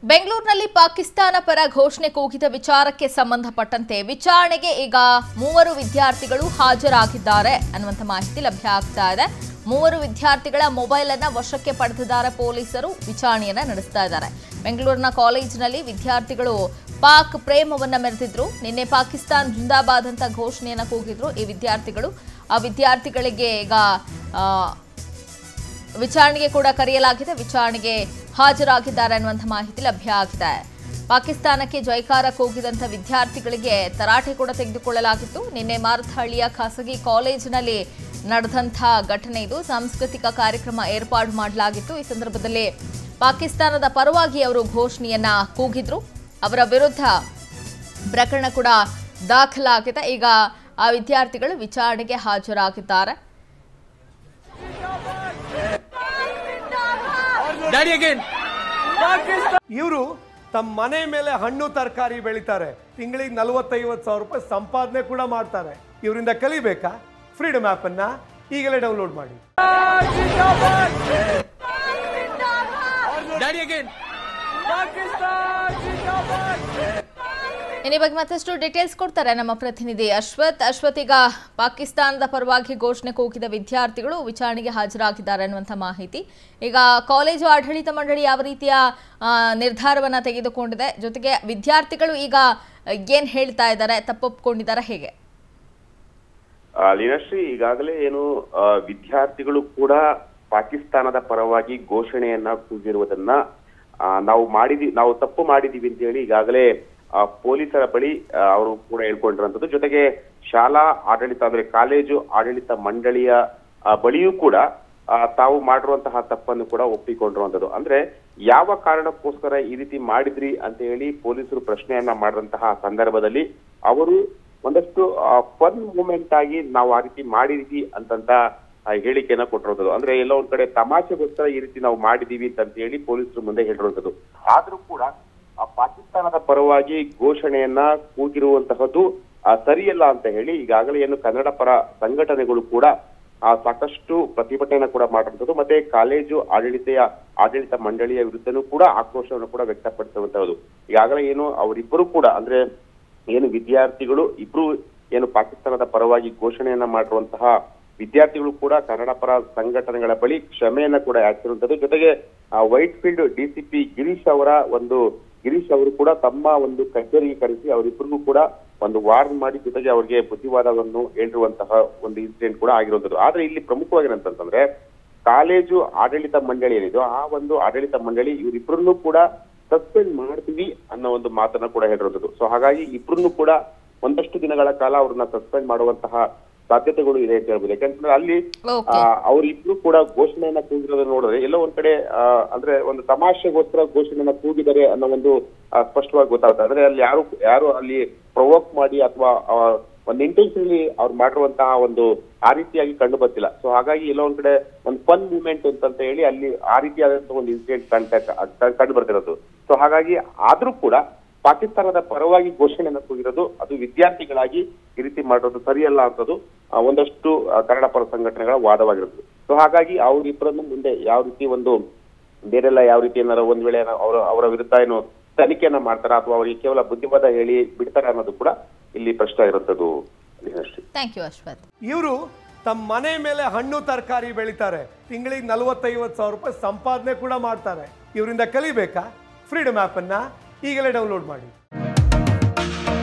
ಬೆಂಗಳೂರಿನಲ್ಲಿ ಪಾಕಿಸ್ತಾನ ಪರ ಘೋಷಣೆ ಕೂಗಿದ ವಿಚಾರಕ್ಕೆ ಸಂಬಂಧಪಟ್ಟಂತೆ ವಿಚಾರಣೆಗೆ ಈಗ ಮೂವರು ವಿದ್ಯಾರ್ಥಿಗಳು ಹಾಜರಾಗಿದ್ದಾರೆ ಅನ್ನುವಂಥ ಮಾಹಿತಿ ಲಭ್ಯ ಆಗ್ತಾ ಇದೆ ಮೂವರು ವಿದ್ಯಾರ್ಥಿಗಳ ಮೊಬೈಲ್ ಅನ್ನ ವಶಕ್ಕೆ ಪಡೆದಿದ್ದಾರೆ ಪೊಲೀಸರು ವಿಚಾರಣೆಯನ್ನ ನಡೆಸ್ತಾ ಇದ್ದಾರೆ ಬೆಂಗಳೂರಿನ ಕಾಲೇಜಿನಲ್ಲಿ ವಿದ್ಯಾರ್ಥಿಗಳು ಪಾಕ್ ಪ್ರೇಮವನ್ನ ಮೆರೆದಿದ್ರು ನಿನ್ನೆ ಪಾಕಿಸ್ತಾನ್ ಜಿಂದಾಬಾದ್ ಅಂತ ಘೋಷಣೆಯನ್ನ ಕೂಗಿದ್ರು ಈ ವಿದ್ಯಾರ್ಥಿಗಳು ಆ ವಿದ್ಯಾರ್ಥಿಗಳಿಗೆ ಈಗ ಆ, ವಿಚಾರಣೆಗೆ ಕೂಡ ಕರೆಯಲಾಗಿದೆ ವಿಚಾರಣೆಗೆ ಹಾಜರಾಗಿದ್ದಾರೆ ಅನ್ನುವಂಥ ಮಾಹಿತಿ ಲಭ್ಯ ಆಗಿದೆ ಪಾಕಿಸ್ತಾನಕ್ಕೆ ಜೈಕಾರ ಕೂಗಿದಂಥ ವಿದ್ಯಾರ್ಥಿಗಳಿಗೆ ತರಾಟೆ ಕೂಡ ತೆಗೆದುಕೊಳ್ಳಲಾಗಿತ್ತು ನಿನ್ನೆ ಮಾರತಹಳ್ಳಿಯ ಖಾಸಗಿ ಕಾಲೇಜಿನಲ್ಲಿ ನಡೆದಂಥ ಘಟನೆ ಇದು ಸಾಂಸ್ಕೃತಿಕ ಕಾರ್ಯಕ್ರಮ ಏರ್ಪಾಡು ಮಾಡಲಾಗಿತ್ತು ಈ ಸಂದರ್ಭದಲ್ಲಿ ಪಾಕಿಸ್ತಾನದ ಪರವಾಗಿ ಅವರು ಘೋಷಣೆಯನ್ನ ಕೂಗಿದ್ರು ಅವರ ವಿರುದ್ಧ ಪ್ರಕರಣ ಕೂಡ ದಾಖಲಾಗಿದೆ ಈಗ ಆ ವಿದ್ಯಾರ್ಥಿಗಳು ವಿಚಾರಣೆಗೆ ಹಾಜರಾಗಿದ್ದಾರೆ ಡ್ಯಾಡಿ ಅಗೇನ್ ಇವರು ತಮ್ಮ ಮನೆ ಮೇಲೆ ಹಣ್ಣು ತರಕಾರಿ ಬೆಳಿತಾರೆ ತಿಂಗಳಿಗೆ ನಲವತ್ತೈವತ್ತು ಸಾವಿರ ರೂಪಾಯಿ ಸಂಪಾದನೆ ಕೂಡ ಮಾಡ್ತಾರೆ ಇವರಿಂದ ಕಲಿಬೇಕಾ ಫ್ರೀಡಮ್ ಅನ್ನ ಈಗಲೇ ಡೌನ್ಲೋಡ್ ಮಾಡಿ ಡ್ಯಾಡಿ ಅಗೇನ್ ಇನ್ನು ಈ ಬಗ್ಗೆ ಮತ್ತಷ್ಟು ಡೀಟೇಲ್ಸ್ ಕೊಡ್ತಾರೆ ನಮ್ಮ ಪ್ರತಿನಿಧಿ ಅಶ್ವಥ್ ಅಶ್ವಥ್ ಈಗ ಪಾಕಿಸ್ತಾನದ ಪರವಾಗಿ ಘೋಷಣೆ ಕೂಗಿದ ವಿದ್ಯಾರ್ಥಿಗಳು ವಿಚಾರಣೆಗೆ ಹಾಜರಾಗಿದ್ದಾರೆ ಅನ್ನುವಂಥ ಮಾಹಿತಿ ಈಗ ಕಾಲೇಜು ಆಡಳಿತ ಮಂಡಳಿ ಯಾವ ರೀತಿಯ ಆ, ನಿರ್ಧಾರವನ್ನ ತೆಗೆದುಕೊಂಡಿದೆ ಜೊತೆಗೆ ವಿದ್ಯಾರ್ಥಿಗಳು ಈಗ ಏನ್ ಹೇಳ್ತಾ ಇದ್ದಾರೆ ತಪ್ಪೊಪ್ಕೊಂಡಿದ್ದಾರೆ ಹೇಗೆ ಆ, ಲೀನಾಶ್ರೀ ಈಗಾಗಲೇ ಏನು ಆ, ವಿದ್ಯಾರ್ಥಿಗಳು ಕೂಡ ಪಾಕಿಸ್ತಾನದ ಪರವಾಗಿ ಘೋಷಣೆಯನ್ನ ಕೂಗಿರುವುದನ್ನ ಆ, ನಾವು ಮಾಡಿದಿ ನಾವು ತಪ್ಪು ಮಾಡಿದೀವಿ ಅಂತ ಹೇಳಿ ಈಗಾಗಲೇ ಆ, ಪೊಲೀಸರ ಬಳಿ ಆ, ಅವರು ಕೂಡ ಹೇಳ್ಕೊಂಡಿರುವಂತದ್ದು ಜೊತೆಗೆ ಶಾಲಾ ಆಡಳಿತ ಅಂದ್ರೆ ಕಾಲೇಜು ಆಡಳಿತ ಮಂಡಳಿಯ ಆ, ಬಳಿಯೂ ಕೂಡ ಆ, ತಾವು ಮಾಡಿರುವಂತಹ ತಪ್ಪನ್ನು ಕೂಡ ಒಪ್ಪಿಕೊಂಡಿರುವಂತದ್ದು ಅಂದ್ರೆ ಯಾವ ಕಾರಣಕ್ಕೋಸ್ಕರ ಈ ರೀತಿ ಮಾಡಿದ್ರಿ ಅಂತ ಹೇಳಿ ಪೊಲೀಸರು ಪ್ರಶ್ನೆಯನ್ನ ಮಾಡಿದಂತಹ ಸಂದರ್ಭದಲ್ಲಿ ಅವರು ಒಂದಷ್ಟು ಫನ್ ಮೂಮೆಂಟ್ ಆಗಿ ನಾವು ಆ ರೀತಿ ಮಾಡಿದೀವಿ ಅಂತಂತ ಆ, ಹೇಳಿಕೆಯನ್ನ ಕೊಟ್ಟಿರುವಂತದ್ದು ಅಂದ್ರೆ ಎಲ್ಲೋ ಒಂದ್ ಕಡೆ ತಮಾಷೆಗೋಸ್ಕರ ಈ ರೀತಿ ನಾವು ಮಾಡಿದೀವಿ ಅಂತ ಹೇಳಿ ಪೊಲೀಸರು ಮುಂದೆ ಹೇಳಿರುವಂತದ್ದು ಆದ್ರೂ ಕೂಡ ಆ ಪಾಕಿಸ್ತಾನದ ಪರವಾಗಿ ಘೋಷಣೆಯನ್ನ ಕೂಗಿರುವಂತಹದ್ದು ಆ, ಸರಿಯಲ್ಲ ಅಂತ ಹೇಳಿ ಈಗಾಗಲೇ ಏನು ಕನ್ನಡ ಪರ ಸಂಘಟನೆಗಳು ಕೂಡ ಆ, ಸಾಕಷ್ಟು ಪ್ರತಿಭಟನೆಯನ್ನ ಕೂಡ ಮಾಡಿರುವಂತದ್ದು ಮತ್ತೆ ಕಾಲೇಜು ಆಡಳಿತೆಯ ಆಡಳಿತ ಮಂಡಳಿಯ ವಿರುದ್ಧನೂ ಕೂಡ ಆಕ್ರೋಶವನ್ನು ಕೂಡ ವ್ಯಕ್ತಪಡಿಸಿರುವಂತಹದ್ದು ಈಗಾಗಲೇ ಏನು ಅವರಿಬ್ಬರು ಕೂಡ ಅಂದ್ರೆ ಏನು ವಿದ್ಯಾರ್ಥಿಗಳು ಇಬ್ರು ಏನು ಪಾಕಿಸ್ತಾನದ ಪರವಾಗಿ ಘೋಷಣೆಯನ್ನ ಮಾಡಿರುವಂತಹ ವಿದ್ಯಾರ್ಥಿಗಳು ಕೂಡ ಕನ್ನಡ ಪರ ಸಂಘಟನೆಗಳ ಬಳಿ ಕ್ಷಮೆಯನ್ನ ಕೂಡ ಯಾಚಿರುವಂತದ್ದು ಜೊತೆಗೆ ವೈಟ್ ಫೀಲ್ಡ್ ಡಿಸಿಪಿ ಗಿರೀಶ್ ಅವರ ಒಂದು ಗಿರೀಶ್ ಅವರು ಕೂಡ ತಮ್ಮ ಒಂದು ಕಚೇರಿಗೆ ಕರೆಸಿ ಅವರಿಬ್ಬರಿಗೂ ಕೂಡ ಒಂದು ವಾರ್ನ್ ಮಾಡಿ ಜೊತೆಗೆ ಅವರಿಗೆ ಬುದ್ಧಿವಾದವನ್ನು ಹೇಳಿರುವಂತಹ ಒಂದು ಇನ್ಸಿಡೆಂಟ್ ಕೂಡ ಆಗಿರುವಂತದ್ದು ಆದ್ರೆ ಇಲ್ಲಿ ಪ್ರಮುಖವಾಗಿ ಏನಂತಂದ್ರೆ ಕಾಲೇಜು ಆಡಳಿತ ಮಂಡಳಿ ಏನಿದೆಯೋ ಆ ಒಂದು ಆಡಳಿತ ಮಂಡಳಿ ಇವರಿಬ್ಬರನ್ನು ಕೂಡ ಸಸ್ಪೆಂಡ್ ಮಾಡ್ತೀವಿ ಅನ್ನೋ ಒಂದು ಮಾತನ್ನ ಕೂಡ ಹೇಳಿರುವಂತದ್ದು ಸೊ ಹಾಗಾಗಿ ಇಬ್ರನ್ನು ಕೂಡ ಒಂದಷ್ಟು ದಿನಗಳ ಕಾಲ ಅವ್ರನ್ನ ಸಸ್ಪೆಂಡ್ ಮಾಡುವಂತಹ ಸಾಧ್ಯತೆಗಳು ಇದೆ ಅಂತ ಹೇಳ್ಬೋದು ಯಾಕಂತಂದ್ರೆ ಅಲ್ಲಿ Okay. ಅವರಿಬ್ರು ಕೂಡ ಘೋಷಣೆಯನ್ನ ಕೂಗಿರೋದನ್ನ ನೋಡಿದ್ರೆ ಎಲ್ಲೋ ಒಂದ್ ಕಡೆ ಆ, ಅಂದ್ರೆ ಒಂದು ತಮಾಷೆಗೋಸ್ಕರ ಘೋಷಣೆಯನ್ನ ಕೂಗಿದ್ದಾರೆ ಅನ್ನೋ ಒಂದು ಆ, ಸ್ಪಷ್ಟವಾಗಿ ಗೊತ್ತಾಗುತ್ತೆ ಅಂದ್ರೆ ಅಲ್ಲಿ ಯಾರು ಯಾರು ಅಲ್ಲಿ ಪ್ರೊವೋಕ್ ಮಾಡಿ ಅಥವಾ ಒಂದು ಇಂಟೆನ್ಷನಲಿ ಅವ್ರು ಮಾಡಿರುವಂತಹ ಒಂದು ಆ ರೀತಿಯಾಗಿ ಕಂಡು ಬರ್ತಿಲ್ಲ ಸೊ ಹಾಗಾಗಿ ಎಲ್ಲೋ ಒಂದ್ ಕಡೆ ಒಂದು ಫನ್ ಮೂವ್ಮೆಂಟ್ ಅಂತ ಹೇಳಿ ಅಲ್ಲಿ ಆ ರೀತಿಯಾದಂತಹ ಒಂದು ಇನ್ಸಿಡೆಂಟ್ ಕಾಣ್ತಾ ಕಂಡು ಬರ್ತಿರೋದು ಸೊ ಹಾಗಾಗಿ ಆದ್ರೂ ಕೂಡ ಪಾಕಿಸ್ತಾನದ ಪರವಾಗಿ ಘೋಷಣೆಯನ್ನ ಕೂಗಿರೋದು ಅದು ವಿದ್ಯಾರ್ಥಿಗಳಾಗಿ ಈ ರೀತಿ ಮಾಡಿರೋದು ಸರಿಯಲ್ಲ ಅಂತದ್ದು ಆ, ಒಂದಷ್ಟು ಆ, ಕನ್ನಡ ಪರ ಸಂಘಟನೆಗಳ ವಾದವಾಗಿರುತ್ತೆ ಸೊ ಹಾಗಾಗಿ ಅವರಿಬ್ಬರನ್ನು ಮುಂದೆ ಯಾವ ರೀತಿ ಒಂದು ಬೇರೆಲ್ಲ ಯಾವ ರೀತಿ ಏನಾರ ಒಂದ್ ವೇಳೆ ಅವರ ಅವರ ವಿರುದ್ಧ ಏನು ತನಿಖೆಯನ್ನ ಮಾಡ್ತಾರ ಅಥವಾ ಅವರಿಗೆ ಕೇವಲ ಬುದ್ಧಿವಾದ ಹೇಳಿ ಬಿಡ್ತಾರ ಅನ್ನೋದು ಕೂಡ ಇಲ್ಲಿ ಪ್ರಶ್ನೆ ಇರುತ್ತದು ಲೀನಾಶ್ರೀ ಥ್ಯಾಂಕ್ ಯು ಅಶ್ವಥ್ ಇವರು ತಮ್ಮ ಮನೆ ಮೇಲೆ ಹಣ್ಣು ತರಕಾರಿ ಬೆಳಿತಾರೆ ತಿಂಗಳಿಗೆ ನಲವತ್ತೈವತ್ತು ಸಾವಿರ ರೂಪಾಯಿ ಸಂಪಾದನೆ ಕೂಡ ಮಾಡ್ತಾರೆ ಇವರಿಂದ ಕಲಿಬೇಕಾ ಫ್ರೀಡಮ್ ಅನ್ನ ಈಗಲೇ ಡೌನ್ಲೋಡ್ ಮಾಡಿ